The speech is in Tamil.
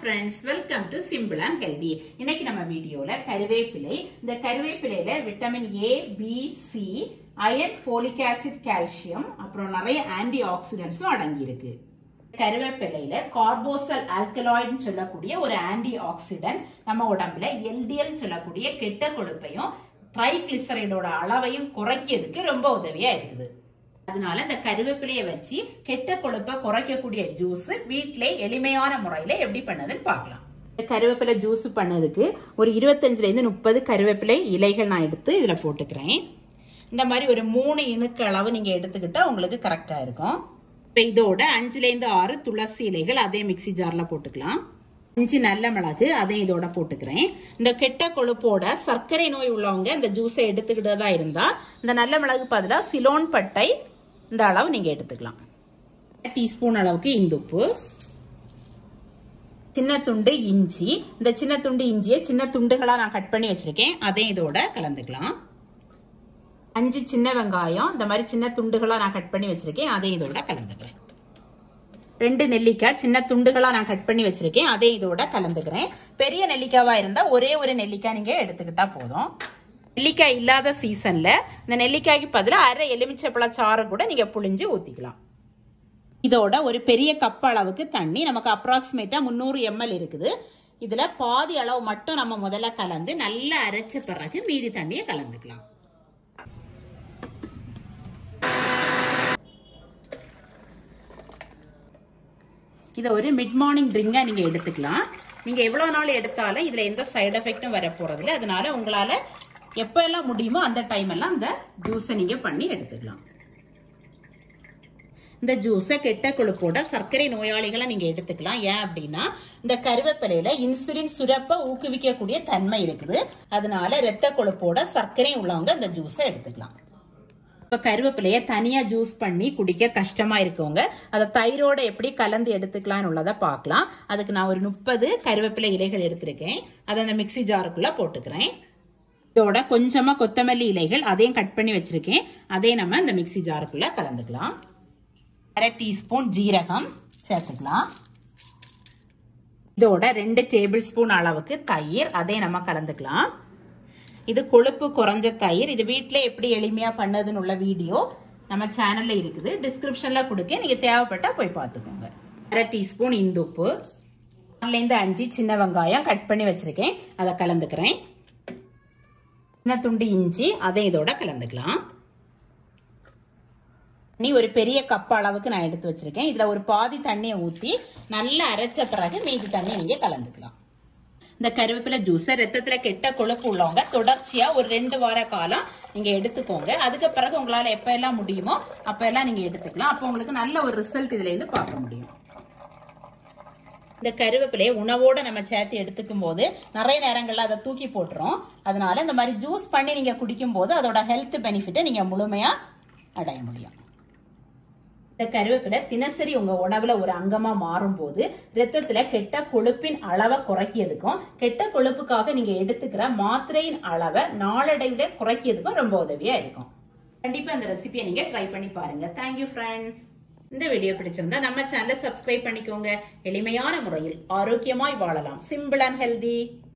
friends welcome to simple and healthy இன்னைக்கு நம்ம வீடியோல கருவேப்பிலை இந்த கருவேப்பிலையில vitamin A B C iron folic acid calcium அப்புறம் நிறைய ஆன்டி ஆக்சிடென்ட்ஸும் அடங்கி இருக்கு கருவேப்பிலையில கார்போசல் ஆல்கலாய்டுன்னு சொல்லக்கூடிய ஒரு ஆன்டி ஆக்சிடென்ட் நம்ம உடம்புல எல்டிஎல் சொல்லக்கூடிய கெட்ட கொழுப்பையும் ட்ரைகிளிசரைடோட அளவையும் குறைக்கிறதுக்கு ரொம்ப உதவியா இருக்குது அதனால இந்த கருவேப்பிலையை வச்சு கெட்ட கொழுப்பை குறைக்கக்கூடிய ஜூஸ் வீட்டிலே எளிமையான முறையில எப்படி பண்ணதுன்னு பார்க்கலாம் கருவேப்பிலை ஜூஸ் பண்ணதுக்கு ஒரு இருபத்தஞ்சுல இருந்து முப்பது கருவேப்பிலை இலைகள் நான் எடுத்து இதுல போட்டுக்கிறேன் இந்த மாதிரி ஒரு மூணு இணுக்கு அளவு நீங்க எடுத்துக்கிட்டா உங்களுக்கு கரெக்டா இருக்கும் இப்போ இதோட அஞ்சுல இருந்து ஆறு துளசி இலைகள் அதே மிக்சி ஜார்ல போட்டுக்கலாம் அஞ்சு நல்ல மிளகு அதையும் இதோட போட்டுக்கிறேன் இந்த கெட்ட கொழுப்போட சர்க்கரை நோய் உள்ளவங்க இந்த ஜூஸை எடுத்துக்கிட்டதா இருந்தா இந்த நல்ல மிளகு பதிலாக சிலோன் பட்டை இந்த அளவு நீங்க எடுத்துக்கலாம் டீஸ்பூன் அளவுக்கு இந்துப்பு சின்ன துண்டு இஞ்சி இந்த சின்ன துண்டு இஞ்சியை சின்ன துண்டுகளா நான் கட் பண்ணி வச்சிருக்கேன் அதையும் இதோட கலந்துக்கலாம் அஞ்சு சின்ன வெங்காயம் இந்த மாதிரி சின்ன துண்டுகளா நான் கட் பண்ணி வச்சிருக்கேன் அதையும் இதோட கலந்துக்கிறேன் ரெண்டு நெல்லிக்காய் சின்ன துண்டுகளா நான் கட் பண்ணி வச்சிருக்கேன் அதே இதோட கலந்துக்கிறேன் பெரிய நெல்லிக்காவா இருந்தா ஒரே ஒரு நெல்லிக்காய் நீங்க எடுத்துக்கிட்டா போதும் நெல்லிக்காய் இல்லாத சீசன்ல இந்த நெல்லிக்காய்க்கு பதிலாக அரை எலுமிச்சப்பழ சாறு கூட நீங்க புளிஞ்சு ஊத்திக்கலாம் இதோட ஒரு பெரிய கப் அளவுக்கு தண்ணி நமக்கு அப்ராக்சிமேட்டா முந்நூறு எம்எல் இருக்குது இதுல பாதி அளவு மட்டும் நம்ம முதல்ல கலந்து நல்லா அரைச்ச பிறகு மீதி தண்ணியை கலந்துக்கலாம் இதை ஒரு மிட் மார்னிங் ட்ரிங்கா நீங்க எடுத்துக்கலாம் நீங்க எவ்வளவு நாள் எடுத்தாலும் இதுல எந்த சைடு எஃபெக்டும் வர போறதில்ல அதனால உங்களால எப்ப எல்லாம் முடியுமோ அந்த டைம் எல்லாம் இந்த ஜூஸை நீங்க பண்ணி எடுத்துக்கலாம் இந்த ஜூஸை கெட்ட கொழுப்போட சர்க்கரை நோயாளிகளை நீங்க எடுத்துக்கலாம் ஏன் அப்படின்னா இந்த கருவேப்பிலையில இன்சுலின் சுரப்ப ஊக்குவிக்கக்கூடிய தன்மை இருக்குது அதனால ரத்த கொழுப்போட சர்க்கரை உள்ளவங்க இந்த ஜூஸை எடுத்துக்கலாம் இப்ப கருவேப்பிலைய தனியா ஜூஸ் பண்ணி குடிக்க கஷ்டமா இருக்கவங்க அதை தயிரோட எப்படி கலந்து எடுத்துக்கலாம்னு உள்ளதை பார்க்கலாம் அதுக்கு நான் ஒரு முப்பது கருவேப்பிலை இலைகள் எடுத்திருக்கேன் அதை அந்த மிக்சி ஜாருக்குள்ள போட்டுக்கிறேன் இதோட கொஞ்சமா கொத்தமல்லி இலைகள் அதையும் கட் பண்ணி வச்சிருக்கேன் அதையும் நம்ம இந்த மிக்சி ஜாருக்குள்ள கலந்துக்கலாம் அரை டீஸ்பூன் ஜீரகம் சேர்த்துக்கலாம் இதோட ரெண்டு டேபிள் ஸ்பூன் அளவுக்கு தயிர் அதையும் நம்ம கலந்துக்கலாம் இது கொழுப்பு குறைஞ்ச தயிர் இது வீட்டில் எப்படி எளிமையா பண்ணதுன்னு உள்ள வீடியோ நம்ம சேனல்ல இருக்குது டிஸ்கிரிப்ஷன்ல கொடுக்க நீங்க தேவைப்பட்டா போய் பார்த்துக்கோங்க அரை டீஸ்பூன் இந்துப்பு இருந்து அஞ்சு சின்ன வெங்காயம் கட் பண்ணி வச்சிருக்கேன் அதை கலந்துக்கிறேன் சின்ன துண்டு இஞ்சி அதை இதோட கலந்துக்கலாம் நீ ஒரு பெரிய கப் அளவுக்கு நான் எடுத்து வச்சிருக்கேன் இதுல ஒரு பாதி தண்ணியை ஊத்தி நல்லா அரைச்ச பிறகு மீதி தண்ணி நீங்க கலந்துக்கலாம் இந்த கருவேப்பிலை ஜூஸை ரத்தத்துல கெட்ட கொழுப்பு உள்ளவங்க தொடர்ச்சியா ஒரு ரெண்டு வார காலம் நீங்க எடுத்துக்கோங்க அதுக்கு பிறகு உங்களால எப்ப எல்லாம் முடியுமோ அப்ப எல்லாம் நீங்க எடுத்துக்கலாம் அப்போ உங்களுக்கு நல்ல ஒரு ரிசல்ட் இதுல இருந்து பார்க்க முடியும் இந்த கருவேப்பிலையை உணவோட நம்ம சேர்த்து எடுத்துக்கும் போது நிறைய நேரங்கள்ல அதை தூக்கி போட்டுரும் அதனால இந்த மாதிரி ஜூஸ் பண்ணி நீங்க குடிக்கும் போது அதோட ஹெல்த் பெனிஃபிட்டை நீங்க முழுமையா அடைய முடியும் இந்த கருவேப்பிலை தினசரி உங்க உணவுல ஒரு அங்கமா மாறும் போது ரத்தத்துல கெட்ட கொழுப்பின் அளவை குறைக்கிறதுக்கும் கெட்ட கொழுப்புக்காக நீங்க எடுத்துக்கிற மாத்திரையின் அளவை நாளடைவுல குறைக்கிறதுக்கும் ரொம்ப உதவியா இருக்கும் கண்டிப்பா இந்த ரெசிபியை நீங்க ட்ரை பண்ணி பாருங்க தேங்க்யூ ஃப்ரெண்ட்ஸ் இந்த வீடியோ பிடிச்சிருந்தா நம்ம சேனலை சப்ஸ்கிரைப் பண்ணிக்கோங்க எளிமையான முறையில் ஆரோக்கியமாய் வாழலாம் சிம்பிள் அண்ட் ஹெல்தி